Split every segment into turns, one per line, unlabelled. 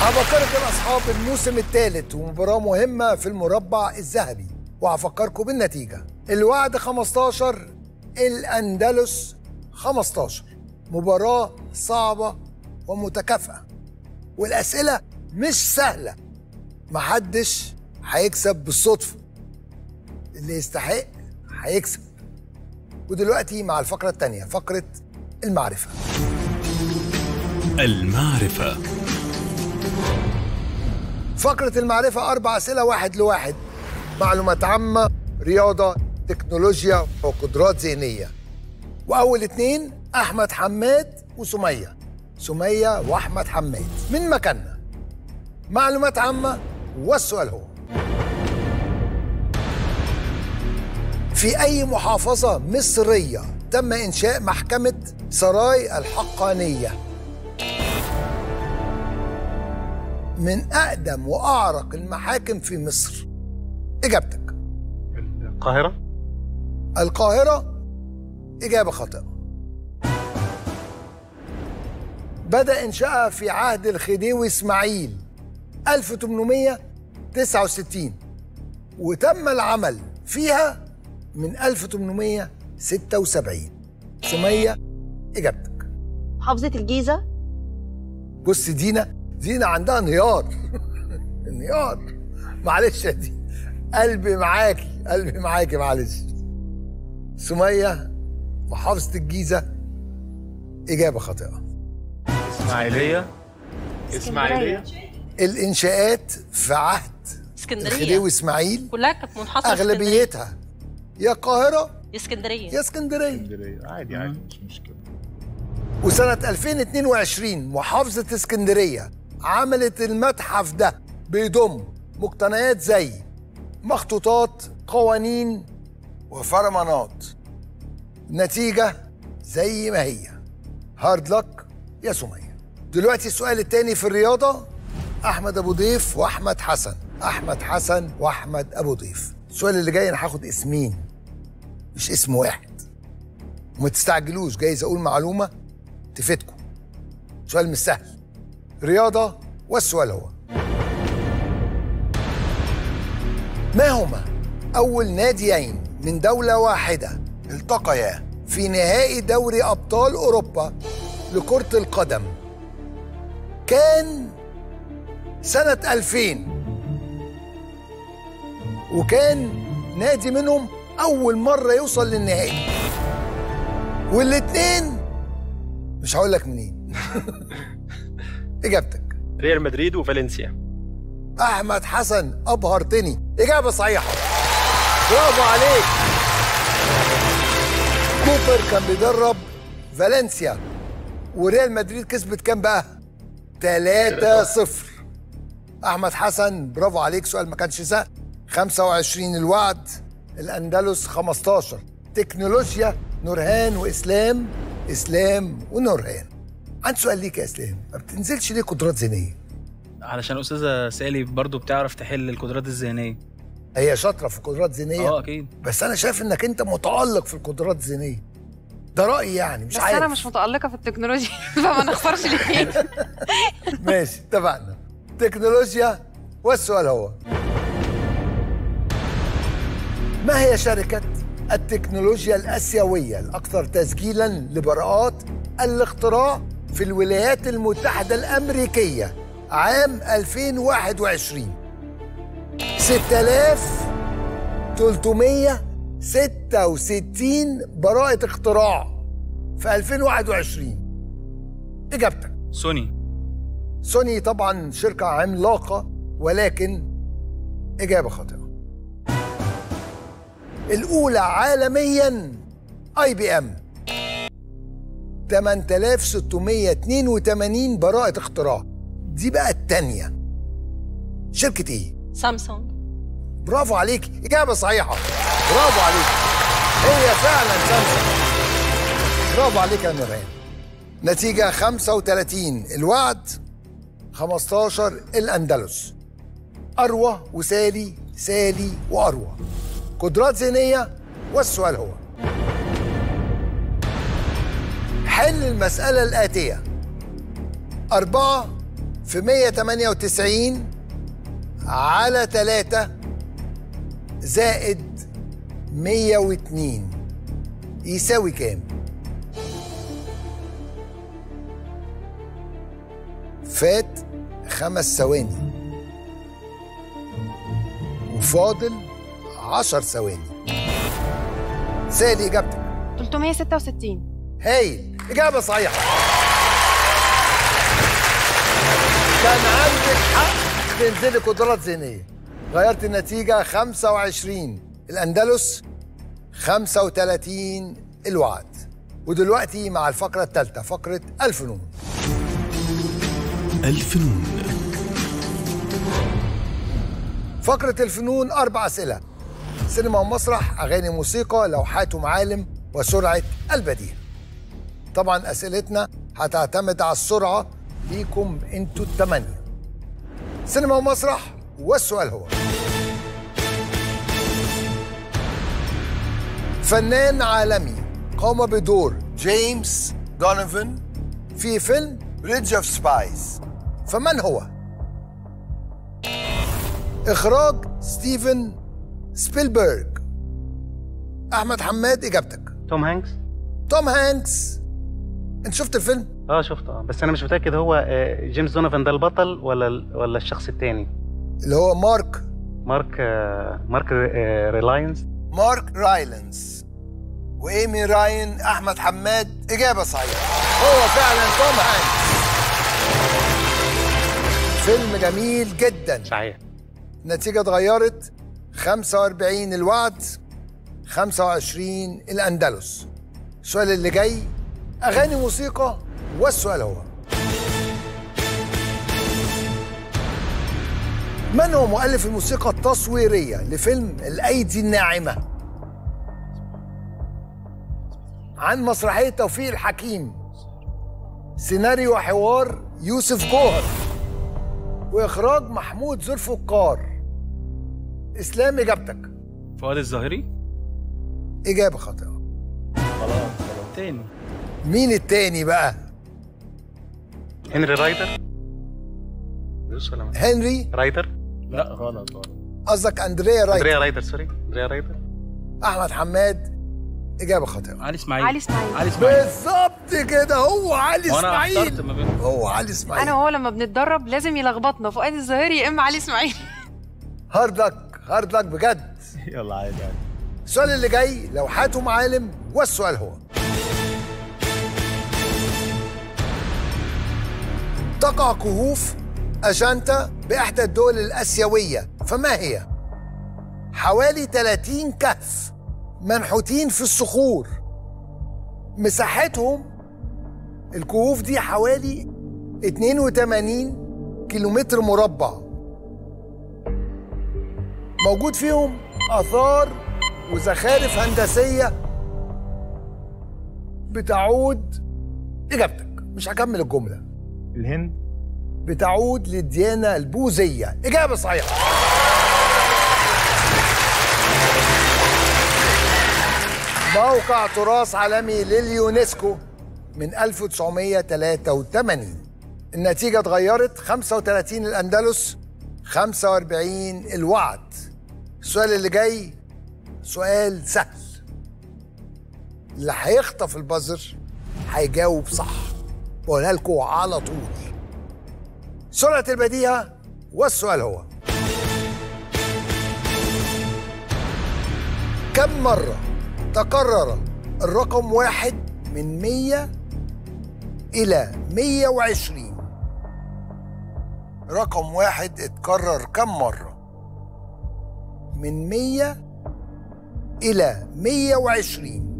هفكركم يا اصحاب الموسم الثالث ومباراه مهمه في المربع الذهبي وهفكركم بالنتيجه الوعد 15 الاندلس 15 مباراه صعبه ومتكافئه والاسئله مش سهله محدش هيكسب بالصدفه اللي يستحق هيكسب ودلوقتي مع الفقره الثانيه فقره المعرفه
المعرفة
فقرة المعرفة أربع أسئلة واحد لواحد معلومات عامة رياضة تكنولوجيا وقدرات ذهنية وأول اتنين أحمد حماد وسمية سمية وأحمد حماد من مكاننا معلومات عامة والسؤال هو في أي محافظة مصرية تم إنشاء محكمة سراي الحقانية من أقدم وأعرق المحاكم في مصر إجابتك
القاهرة
القاهرة إجابة خاطئة بدأ إنشائها في عهد الخديوي إسماعيل 1869 وتم العمل فيها من 1876 سمية إجابتك
محافظة الجيزة
بص دينا دينا عندها انهيار انهيار معلش يا دي قلبي معاكي قلبي معاكي معلش سمية محافظة الجيزة إجابة خاطئة
إسماعيلية إسماعيلية
الإنشاءات في عهد
اسكندريه
الخديوي إسماعيل
كلها كانت منحصره في
أغلبيتها يا القاهرة
اسكندرية. اسكندريه
يا اسكندرية
اسكندرية عادي عادي مش مشكلة
وسنة 2022 محافظة اسكندرية عملت المتحف ده بيضم مقتنيات زي مخطوطات قوانين وفرمانات نتيجة زي ما هي هارد لك يا سمية دلوقتي السؤال التاني في الرياضة أحمد أبو ضيف وأحمد حسن أحمد حسن وأحمد أبو ضيف السؤال اللي جاي أنا هاخد اسمين مش اسم واحد وما تستعجلوش جايز أقول معلومة تفيدكم سؤال مش سهل رياضة والسؤال هو ما هما أول ناديين من دولة واحدة التقيا في نهائي دوري أبطال أوروبا لكرة القدم كان سنة 2000 وكان نادي منهم أول مرة يوصل للنهائي والاتنين مش هقول لك منين إجابتك
ريال مدريد وفالنسيا
احمد حسن ابهرتني اجابه صحيحه برافو عليك كوبر كان بيدرب فالنسيا وريال مدريد كسبت كام بقى 3 0 احمد حسن برافو عليك سؤال ما كانش سهل 25 الوعد الاندلس 15 تكنولوجيا نورهان واسلام اسلام ونورهان عندي سؤال ليك يا اسلام ما بتنزلش ليه قدرات ذهنيه
علشان استاذه سالي برضو بتعرف تحل القدرات الذهنيه
هي شاطره في القدرات الذهنيه
اه اكيد
بس انا شايف انك انت متالق في القدرات الذهنيه ده رايي يعني مش
بس
عارف
انا مش متالقه في التكنولوجيا فما نخسرش الاثنين
ماشي اتفقنا تكنولوجيا والسؤال هو ما هي شركة التكنولوجيا الآسيوية الأكثر تسجيلا لبراءات الاختراع في الولايات المتحدة الأمريكية عام 2021 6366 براءة اختراع في 2021 إجابتك
سوني
سوني طبعا شركة عملاقة ولكن إجابة خاطئة الأولى عالميا اي بي ام 8682 براءة اختراع دي بقى التانية شركة ايه؟
سامسونج
برافو عليك إجابة صحيحة برافو عليك هي فعلا سامسونج برافو عليك يا نوران نتيجة 35 الوعد 15 الأندلس أروى وسالي سالي وأروى قدرات ذهنية والسؤال هو حل المسألة الآتية أربعة في 198 على 3 زائد 102 يساوي كام؟ فات خمس ثواني وفاضل عشر ثواني سالي اجابتك
366
هايل إجابة صحيحة كان عندك حق تنزلي قدرات ذهنية غيرت النتيجة 25 الأندلس 35 الوعد ودلوقتي مع الفقرة الثالثة فقرة الفنون
الفنون
فقرة الفنون أربع أسئلة سينما ومسرح أغاني موسيقى لوحات ومعالم وسرعة البديهة طبعا أسئلتنا هتعتمد على السرعة ليكم انتوا التمانية سينما ومسرح والسؤال هو فنان عالمي قام بدور جيمس دونيفن في فيلم ريدج اوف سبايس فمن هو؟ إخراج ستيفن سبيلبرج أحمد حماد إجابتك
توم هانكس
توم هانكس أنت شفت الفيلم؟
اه شفته اه بس انا مش متاكد هو آه، جيمس دونوفان ده البطل ولا ال- ولا الشخص التاني
اللي هو مارك
مارك آه، مارك آه، ريلاينز
مارك رايلنز وإيمي راين أحمد حماد إجابة صحيحة هو فعلا توم هانكس فيلم جميل جدا
صحيح
النتيجة اتغيرت 45 الوعد 25 الأندلس السؤال اللي جاي أغاني موسيقى والسؤال هو من هو مؤلف الموسيقى التصويرية لفيلم الأيدي الناعمة؟ عن مسرحية توفيق الحكيم سيناريو وحوار يوسف جوهر وإخراج محمود ذو الفقار إسلام إجابتك
فؤاد الظاهري
إجابة خاطئة
تاني
مين التاني بقى؟
هنري رايدر بص ولا ما-
هنري
رايدر
لا غلط غلط
قصدك أندريا رايت
اندريا رايدر سوري اندريا رايدر
أحمد حماد إجابة خاطئة
علي اسماعيل
علي إسماعيل.
علي اسماعيل
بالظبط كده هو علي
وانا
إسماعيل
احترت ما بينهم
هو علي إسماعيل
انا وهو لما بنتدرب لازم يلخبطنا فؤاد الظاهري يا اما علي اسماعيل
هارد لك هارد لك بجد
يلا عادي عادي
السؤال اللي جاي لوحات ومعالم والسؤال هو تقع كهوف أجانتا بإحدى الدول الآسيوية فما هي؟ حوالي 30 كهف منحوتين في الصخور مساحتهم الكهوف دي حوالي 82 كيلومتر مربع موجود فيهم آثار وزخارف هندسية بتعود إجابتك مش هكمل الجملة
الهند
بتعود للديانة البوذية إجابة صحيحة موقع تراث عالمي لليونسكو من 1983 النتيجة اتغيرت 35 الأندلس 45 الوعد السؤال اللي جاي سؤال سهل اللي هيخطف البزر هيجاوب صح بقولها لكم على طول سرعة البديهة والسؤال هو كم مرة تكرر الرقم واحد من مية إلى مية وعشرين رقم واحد اتكرر كم مرة من مية إلى مية وعشرين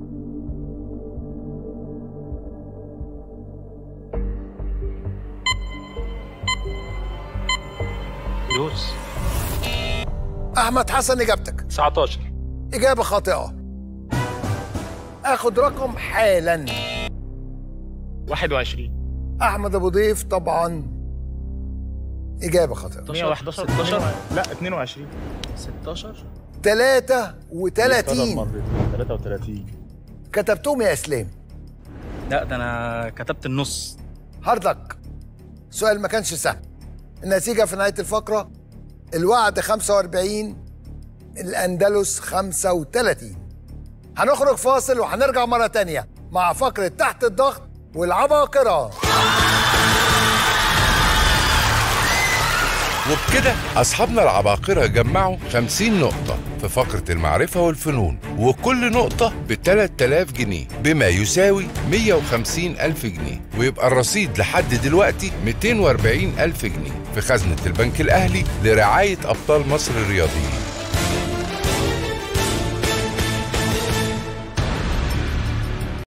دوس
أحمد حسن إجابتك
19
إجابة خاطئة آخد رقم حالا
21
أحمد أبو ضيف طبعا إجابة خاطئة
111 16
لا 22
16
33
مرتين 33
كتبتهم يا إسلام
لا ده انا كتبت النص
هارد لك السؤال ما كانش سهل النتيجة في نهاية الفقرة الوعد 45 الأندلس 35 هنخرج فاصل وهنرجع مرة تانية مع فقرة تحت الضغط والعباقرة
وبكده أصحابنا العباقرة جمعوا 50 نقطة في فقرة المعرفة والفنون وكل نقطة ب 3000 جنيه بما يساوي 150 ألف جنيه ويبقى الرصيد لحد دلوقتي 240 ألف جنيه في خزنة البنك الأهلي لرعاية أبطال مصر الرياضيين